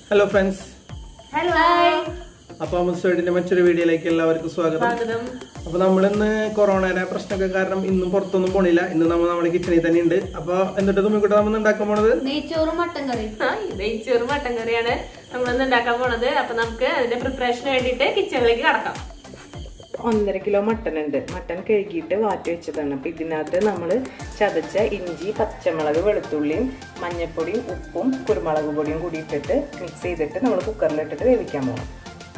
hello friends hello അപ്പൊ മുസ്വേഡിന്റെ മറ്റൊരു വീഡിയോയിലേക്ക് എല്ലാവർക്കും സ്വാഗതം സ്വാഗതം അപ്പൊ നമ്മളിന്ന് കൊറോണയുടെ പ്രശ്നമൊക്കെ കാരണം ഇന്നും പുറത്തൊന്നും പോണില്ല ഇന്ന് നമ്മൾ നമ്മുടെ കിച്ചണിൽ തന്നെ ഉണ്ട് അപ്പൊ എന്നിട്ട് തുമ്മിക്കൂടെ നമ്മൾ ഉണ്ടാക്കാൻ പോണത് നെയ്ച്ചോറും മട്ടൻ കറി ആ, ഇത് നെയ്ച്ചോറും മട്ടൻ കറിയാണ് നമ്മളിന്ന് ഉണ്ടാക്കാൻ പോണത് അപ്പൊ നമുക്ക് അതിന്റെ പ്രിപ്പറേഷന് വേണ്ടിയിട്ട് കിച്ചണിലേക്ക് കടക്കാം ഒന്നര കിലോ മട്ടൻ ഉണ്ട് മട്ടൻ കഴുകിയിട്ട് വാറ്റി വെച്ചതാണ് അപ്പം ഇതിനകത്ത് നമ്മൾ ചതച്ച ഇഞ്ചി പച്ചമുളക് വെളുത്തുള്ളിയും മഞ്ഞൾപ്പൊടിയും ഉപ്പും കുരുമുളക് പൊടിയും കൂടി ഇട്ടിട്ട് മിക്സ് ചെയ്തിട്ട് നമ്മൾ കുക്കറിലിട്ടിട്ട് വേവിക്കാൻ പോകണം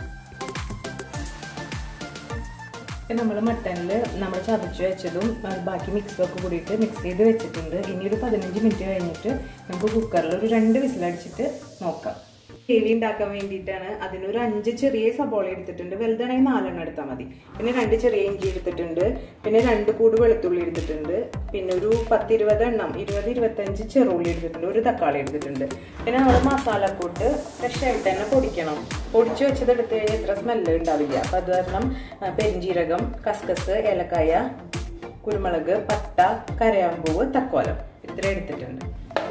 നമ്മൾ മട്ടനിൽ നമ്മൾ ചതച്ച് വെച്ചതും ആ, ബാക്കി മിക്സും ഒക്കെ കൂടിയിട്ട് മിക്സ് ചെയ്ത് വെച്ചിട്ടുണ്ട് ഇനി ഒരു പതിനഞ്ച് മിനിറ്റ് കഴിഞ്ഞിട്ട് നമുക്ക് കുക്കറിൽ ഒരു രണ്ട് വിസിലടിച്ചിട്ട് നോക്കാം ഗ്രേവി ഉണ്ടാക്കാൻ വേണ്ടിയിട്ടാണ് അതിനൊരു അഞ്ച് ചെറിയ സബോള എടുത്തിട്ടുണ്ട് വലുതാണെങ്കിൽ നാലെണ്ണം എടുത്താൽ മതി പിന്നെ രണ്ട് ചെറിയ ഇഞ്ചി എടുത്തിട്ടുണ്ട് പിന്നെ രണ്ട് കൂട് വെളുത്തുള്ളി എടുത്തിട്ടുണ്ട് പിന്നെ ഒരു പത്തിരുപത് എണ്ണം ഇരുപത് ഇരുപത്തഞ്ച് ചെറുള്ളി എടുത്തിട്ടുണ്ട് ഒരു തക്കാളി എടുത്തിട്ടുണ്ട് പിന്നെ നമ്മൾ മസാലക്കൂട്ട് ഫ്രഷ് ആയിട്ട് തന്നെ പൊടിക്കണം പൊടിച്ചു വെച്ചത് എടുത്തു കഴിഞ്ഞാൽ ഇത്ര സ്മെല്ല് ഉണ്ടാവില്ല അപ്പം അത് കാരണം ആ, പെരിഞ്ജീരകം കസ്കസ് ഏലക്കായ കുരുമുളക് പട്ട കരയാമ്പൂവ് തക്കോലം ഇത്ര എടുത്തിട്ടുണ്ട്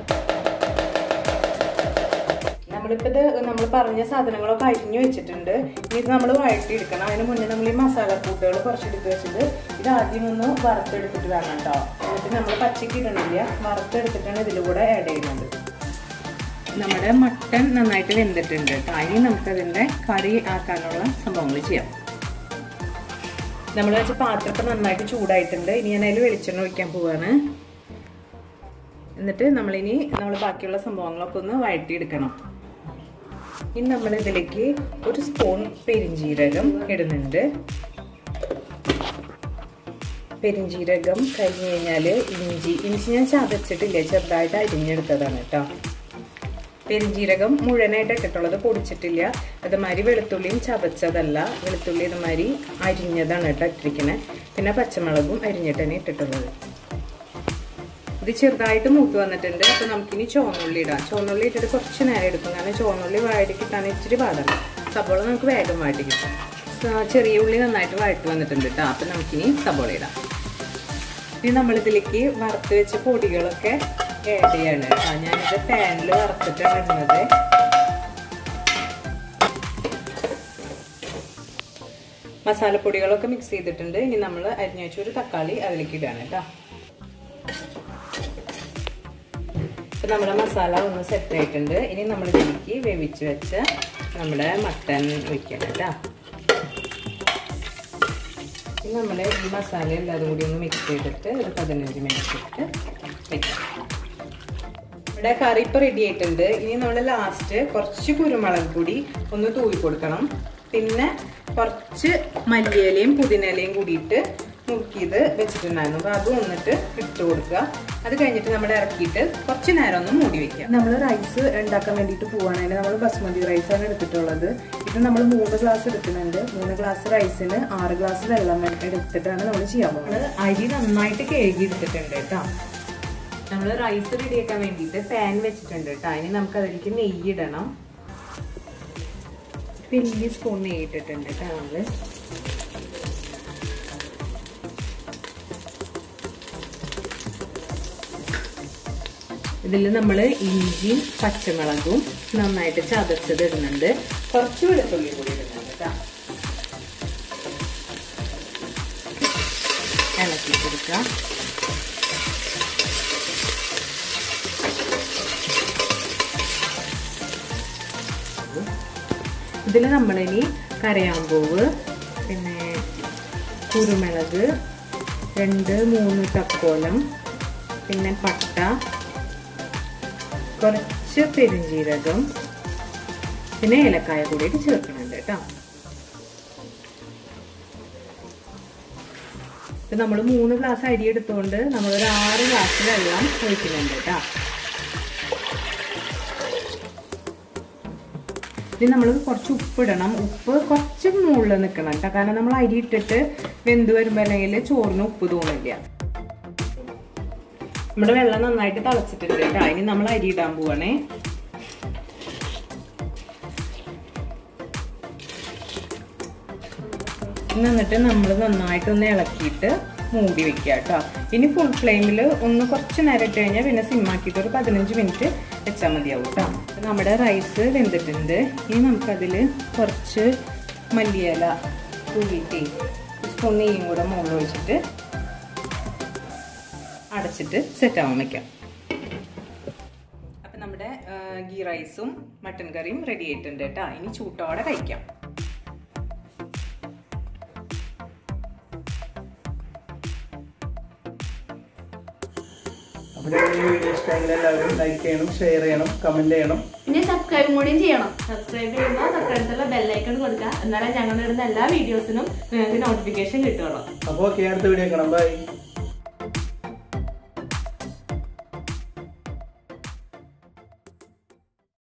നമ്മളിപ്പോൾ ഇത് നമ്മൾ പറഞ്ഞ സാധനങ്ങളൊക്കെ അരിഞ്ഞു വെച്ചിട്ടുണ്ട് ഇനി ഇത് നമ്മൾ വഴറ്റിയെടുക്കണം അതിന് മുന്നേ നമ്മൾ ഈ മസാലക്കൂട്ടുകൾ കുറച്ചെടുത്ത് വെച്ചത് ഇത് ആദ്യം ഒന്ന് വറുത്തെടുത്തിട്ട് വേണം കേട്ടോ എന്നിട്ട് നമ്മൾ പച്ചക്ക് ഇടണില്ല വറുത്തെടുത്തിട്ടാണ് ഇതിൽ കൂടെ ആഡ് ചെയ്യുന്നത് നമ്മുടെ മട്ടൻ നന്നായിട്ട് വെന്തിട്ടുണ്ട് കേട്ടോ ഇനി നമുക്കതിൻ്റെ കറി ആക്കാനുള്ള സംഭവങ്ങൾ ചെയ്യാം നമ്മൾ വെച്ച പാത്രം ഇപ്പം നന്നായിട്ട് ചൂടായിട്ടുണ്ട് ഇനി ഞാൻ അതിൽ വെളിച്ചെണ്ണ ഒഴിക്കാൻ പോവാണ് എന്നിട്ട് നമ്മളിനി നമ്മൾ ബാക്കിയുള്ള സംഭവങ്ങളൊക്കെ ഒന്ന് വഴറ്റിയെടുക്കണം ഇനി നമ്മൾ ഇതിലേക്ക് ഒരു സ്പൂൺ പെരിഞ്ജീരകം ഇടുന്നുണ്ട് പെരിഞ്ജീരകം കഴിഞ്ഞ് കഴിഞ്ഞാൽ ഇഞ്ചി ഇഞ്ചി ഞാൻ ചതച്ചിട്ടില്ല ചെറുതായിട്ട് അരിഞ്ഞെടുത്തതാണ് കേട്ടോ പെരിഞ്ജീരകം മുഴുവനായിട്ട് ഇട്ടിട്ടുള്ളത് പൊടിച്ചിട്ടില്ല അതുമാതിരി വെളുത്തുള്ളിയും ചതച്ചതല്ല വെളുത്തുള്ളി ഇതുമാതിരി അരിഞ്ഞതാണ് കേട്ടോ ഇട്ടിരിക്കുന്നത് പിന്നെ പച്ചമുളകും അരിഞ്ഞിട്ട് തന്നെ ഇട്ടിട്ടുള്ളത് ഇത് ചെറുതായിട്ട് മൂത്ത് വന്നിട്ടുണ്ട് അപ്പൊ നമുക്കിനി ചുവന്നുള്ളി ഇടാം ചുവന്നുള്ളി ഇട്ടിട്ട് കുറച്ച് നേരം എടുക്കും കാരണം ചുവന്നുള്ളി വാടി കിട്ടാൻ ഇച്ചിരി പാടാണ് സബോള നമുക്ക് വേഗം വാട്ടി കിട്ടും സ- ചെറിയ ഉള്ളി നന്നായിട്ട് വഴട്ട് വന്നിട്ടുണ്ട് കേട്ടോ അപ്പൊ നമുക്കിനി സബോള ഇടാം ഇനി നമ്മളിതിലേക്ക് വറുത്ത് വെച്ച പൊടികളൊക്കെ ആഡ് ചെയ്യാണ് കേട്ടോ ഞാനിത് പാനിൽ വറുത്തിട്ടാണ് ഇടുന്നത് മസാലപ്പൊടികളൊക്കെ മിക്സ് ചെയ്തിട്ടുണ്ട് ഇനി നമ്മൾ അരിഞ്ഞു വെച്ച ഒരു തക്കാളി അതിലേക്ക് ഇടുകയാണ് കേട്ടോ ഇപ്പം നമ്മുടെ മസാല ഒന്ന് സെറ്റ് ആയിട്ടുണ്ട് ഇനി നമ്മൾ ഇതിലേക്ക് വേവിച്ച് വെച്ച നമ്മുടെ മട്ടൻ ഒഴിക്കണം കേട്ടോ ഇനി നമ്മൾ ഈ മസാല എല്ലാതും കൂടി ഒന്ന് മിക്സ് ചെയ്തിട്ട് ഒരു പതിനഞ്ച് മിനിറ്റ് ഇട്ട് വെക്കാം ഇവിടെ കറി ഇപ്പോൾ റെഡി ആയിട്ടുണ്ട് ഇനി നമ്മൾ ലാസ്റ്റ് കുറച്ച് കുരുമുളക് പൊടി ഒന്ന് തൂവി കൊടുക്കണം പിന്നെ കുറച്ച് മല്ലിയിലയും പുതിനയിലയും കൂടിയിട്ട് മുക്കിയത് വെച്ചിട്ടുണ്ടായിരുന്നു അപ്പോൾ അത് വന്നിട്ട് ഇട്ട് കൊടുക്കുക അത് കഴിഞ്ഞിട്ട് നമ്മൾ ഇറക്കിയിട്ട് കുറച്ച് നേരം ഒന്ന് മൂടി വെക്കുക നമ്മൾ റൈസ് ഉണ്ടാക്കാൻ വേണ്ടിയിട്ട് പോവുകയാണെങ്കിൽ നമ്മൾ ബസ്മതി റൈസാണ് എടുത്തിട്ടുള്ളത് ഇത് നമ്മൾ മൂന്ന് ഗ്ലാസ് എടുക്കുന്നുണ്ട് മൂന്ന് ഗ്ലാസ് റൈസിന് ആറ് ഗ്ലാസ് വെള്ളം എടുത്തിട്ടാണ് നമ്മൾ ചെയ്യാൻ പോകുന്നത് അരി നന്നായിട്ട് കഴുകി എടുത്തിട്ടുണ്ട് കേട്ടോ നമ്മൾ റൈസ് റെഡിയാക്കാൻ വേണ്ടിയിട്ട് പാൻ വെച്ചിട്ടുണ്ട് കേട്ടോ അതിന് നമുക്ക് അതിലേക്ക് നെയ്യ് ഇടണം വലിയ സ്പൂൺ നെയ്യ് ഇട്ടിട്ടുണ്ട് കേട്ടോ നമ്മള് ഇതിൽ നമ്മൾ ഇഞ്ചിയും പച്ചമുളകും നന്നായിട്ട് ചതച്ചത് ഇടുന്നുണ്ട് കുറച്ച് വെളുത്തുള്ളി കൂടി ഇടുന്നുണ്ട് കേട്ടോ ഇളക്കി കൊടുക്കാം ഇതിൽ നമ്മളിനി കരയാമ്പൂവ് പിന്നെ കുരുമുളക് രണ്ട് മൂന്ന് തക്കോലം പിന്നെ പട്ട കുറച്ച് പെരുംജീരകം പിന്നെ ഏലക്കായ കൂടിയിട്ട് ചേർക്കുന്നുണ്ട് കേട്ടോ ഇപ്പം നമ്മൾ മൂന്ന് ഗ്ലാസ് അരി എടുത്തുകൊണ്ട് നമ്മളൊരു ആറ് ഗ്ലാസ് വെള്ളം ഒഴിക്കുന്നുണ്ട് കേട്ടോ ഇനി നമ്മൾ കുറച്ച് ഉപ്പിടണം ഉപ്പ് കുറച്ച് മുകളിൽ നിൽക്കണം കേട്ടോ കാരണം നമ്മൾ അരി ഇട്ടിട്ട് വെന്ത് വരുമ്പോൾ അല്ലെങ്കിൽ ചോറിന് ഉപ്പ് തോന്നില്ല നമ്മുടെ വെള്ളം നന്നായിട്ട് തിളച്ചിട്ടുണ്ട് കേട്ടോ ഇനി നമ്മൾ അരി ഇടാൻ പോവാണേ എന്നിട്ട് നമ്മൾ നന്നായിട്ടൊന്ന് ഇളക്കിയിട്ട് മൂടി വെക്കുക കേട്ടോ ഇനി ഫുൾ ഫ്ലെയിമിൽ ഒന്ന് കുറച്ച് നേരം ഇട്ട് കഴിഞ്ഞാൽ പിന്നെ സിമ്മാക്കിയിട്ട് ഒരു പതിനഞ്ച് മിനിറ്റ് വെച്ചാൽ മതിയാവും കേട്ടോ അപ്പം നമ്മുടെ റൈസ് വെന്തിട്ടുണ്ട് ഇനി നമുക്കതിൽ കുറച്ച് മല്ലിയില തൂവിട്ട് സ്പൂൺ നെയ്യും കൂടെ മുകളിൽ ഒഴിച്ചിട്ട് അടച്ചിട്ട് സെറ്റ് ആവാൻ വെക്കാം അപ്പം നമ്മുടെ ആ, ഗീ റൈസും മട്ടൻ കറിയും റെഡി ആയിട്ടുണ്ട് കേട്ടോ ഇനി ചൂട്ടോടെ കഴിക്കാം അപ്പോൾ ഈ വീഡിയോ ഇഷ്ടമെങ്കിൽ എല്ലാവരും ലൈക്ക് ചെയ്യണം ഷെയർ ചെയ്യണം കമന്റ് ചെയ്യണം ഇനി സബ്സ്ക്രൈബും കൂടിയും ചെയ്യണം സബ്സ്ക്രൈബ് ചെയ്യുമ്പോൾ തൊട്ടടുത്തുള്ള ബെല്ലൈക്കൺ കൊടുക്കുക എന്നാലേ ഞങ്ങൾ ഇടുന്ന എല്ലാ വീഡിയോസിനും നിങ്ങൾക്ക് നോട്ടിഫിക്കേഷൻ കിട്ടുള്ളൂ അപ്പോൾ ഓക്കെ അടുത്ത വീഡിയോ കാണാം ബൈ